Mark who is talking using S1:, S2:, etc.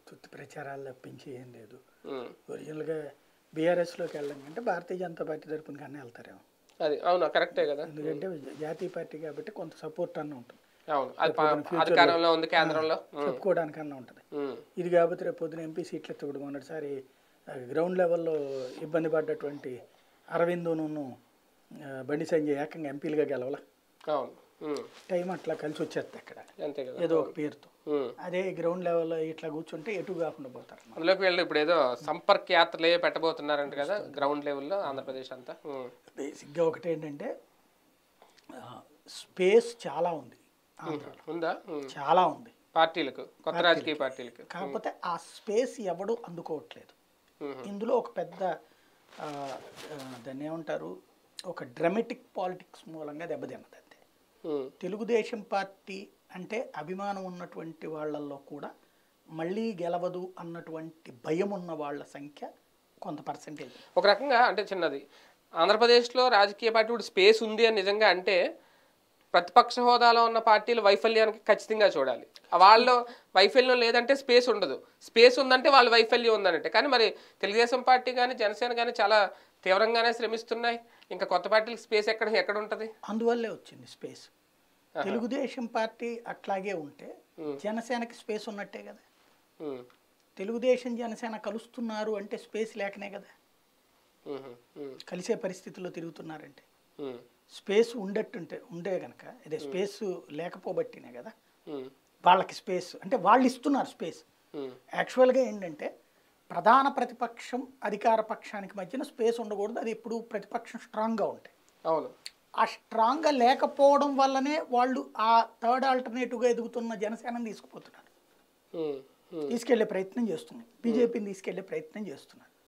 S1: తుత్తి ప్రచారాలు తప్పించి ఏం లేదు
S2: ఉమ్.
S1: ఒరిజినల్గా బీఆర్ఎస్లోకి వెళ్ళడం కంటే భారతీయ జనతా పార్టీ తరపున కానీ వెళ్తారేమో
S2: అది అవును కరెక్టే కదా
S1: ఎందుకంటే జాతీయ పార్టీ కాబట్టి కొంత సపోర్ట్ అన్న ఉంటుంది
S2: అవును అది ప- అధికారంలో ఉంది కేంద్రంలో ఉమ్.
S1: చెప్పుకోవడానికన్నా ఉంటుంది
S2: ఉమ్.
S1: ఇది కాబట్టి రేపు పొద్దున ఎంపీ సీట్లు ఎత్తుకుడు మొన్నటిసారి ఆ, గ్రౌండ్ లెవెల్లో ఇబ్బంది పడ్డటువంటి అరవిందును బండి సంజయ్ ఏకంగా ఎంపీలుగా గెలవాల
S2: అవును ఉమ్.
S1: టైం అట్లా కలిసి వచ్చేస్తుంది అక్కడ
S2: అంతే కదా
S1: ఏదో ఒక పేరుతో
S2: ఉమ్.
S1: అదే గ్రౌండ్ లెవెల్లో ఇట్లా కూర్చుంటే ఎటు కాకుండా పోతారు
S2: అందులోకి వెళ్ళి ఇప్పుడు ఏదో సంపర్క్ యాత్రలే పెట్టబోతున్నారంట కదా గ్రౌండ్ లెవెల్లో ఆంధ్రప్రదేశ్ అంతా ఉమ్.
S1: బేసిక్గా ఒకటి ఏంటంటే స్పేస్ చాలా ఉంది ఆంధ్రాలో
S2: ఉందా ఉమ్.
S1: చాలా ఉంది
S2: పార్టీలకు కొత్త రాజకీయ పార్టీలకు
S1: కాకపోతే ఆ స్పేస్ ఎవడు అందుకోవట్లేదు
S2: ఉమ్.
S1: ఇందులో ఒక పెద్ద ఆ, ఆ, దాన్ని ఏమంటారు ఒక డ్రమెటిక్ పాలిటిక్స్ మూలంగా దెబ్బతిన్నది అంతే
S2: ఉమ్.
S1: తెలుగుదేశం పార్టీ అంటే అభిమానం ఉన్నటువంటి వాళ్ళల్లో కూడా మళ్ళీ గెలవదు అన్నటువంటి భయం ఉన్న వాళ్ళ సంఖ్య కొంత పర్సంటేజ్
S2: ఒక రకంగా అంటే చిన్నది ఆంధ్రప్రదేశ్లో రాజకీయ పార్టీ ఇప్పుడు స్పేస్ ఉంది అని నిజంగా అంటే ప్రతిపక్ష హోదాలో ఉన్న పార్టీలు వైఫల్యానికి ఖచ్చితంగా చూడాలి వాళ్ళు వైఫల్యం లేదంటే స్పేస్ ఉండదు స్పేస్ ఉందంటే వాళ్ళ వైఫల్యం ఉందనంటే కానీ మరి తెలుగుదేశం పార్టీ కానీ జనసేన కానీ చాలా తీవ్రంగానే శ్రమిస్తున్నాయి ఇంకా కొత్త పార్టీలకు స్పేస్ ఎక్కడ ఎక్కడ ఉంటుంది
S1: అందువల్లే వచ్చింది స్పేస్ తెలుగుదేశం పార్టీ అట్లాగే ఉంటే జనసేనకి స్పేస్ ఉన్నట్టే కదా
S2: ఉమ్,
S1: తెలుగుదేశం జనసేన కలుస్తున్నారు అంటే స్పేస్ లేకనే కదా
S2: ఉమ్, ఉమ్,
S1: కలిసే పరిస్థితుల్లో తిరుగుతున్నారంటే
S2: ఉమ్,
S1: స్పేస్ ఉండట్టుంటే ఉండే కనుక అదే స్పేస్ లేకపోబట్టినే కదా
S2: ఉమ్,
S1: వాళ్ళకి స్పేస్ అంటే వాళ్ళు ఇస్తున్నారు స్పేస్
S2: ఉమ్,
S1: యాక్చువల్గా ఏంటంటే ప్రధాన ప్రతిపక్షం అధికార పక్షానికి మధ్యన స్పేస్ ఉండకూడదు అది ఎప్పుడు ప్రతిపక్షం స్ట్రాంగ్గా ఉంటాయి
S2: అవును
S1: ఆ స్ట్రాంగ్గా లేకపోవడం వల్లనే వాళ్ళు ఆ థర్డ్ ఆల్టర్నేటివ్గా ఎదుగుతున్న జనసేనని తీసుకుపోతున్నారు
S2: ఉమ్, ఉమ్,
S1: తీసుకెళ్లే ప్రయత్నం చేస్తున్నారు బీజేపీని తీసుకెళ్లే ప్రయత్నం చేస్తున్నారు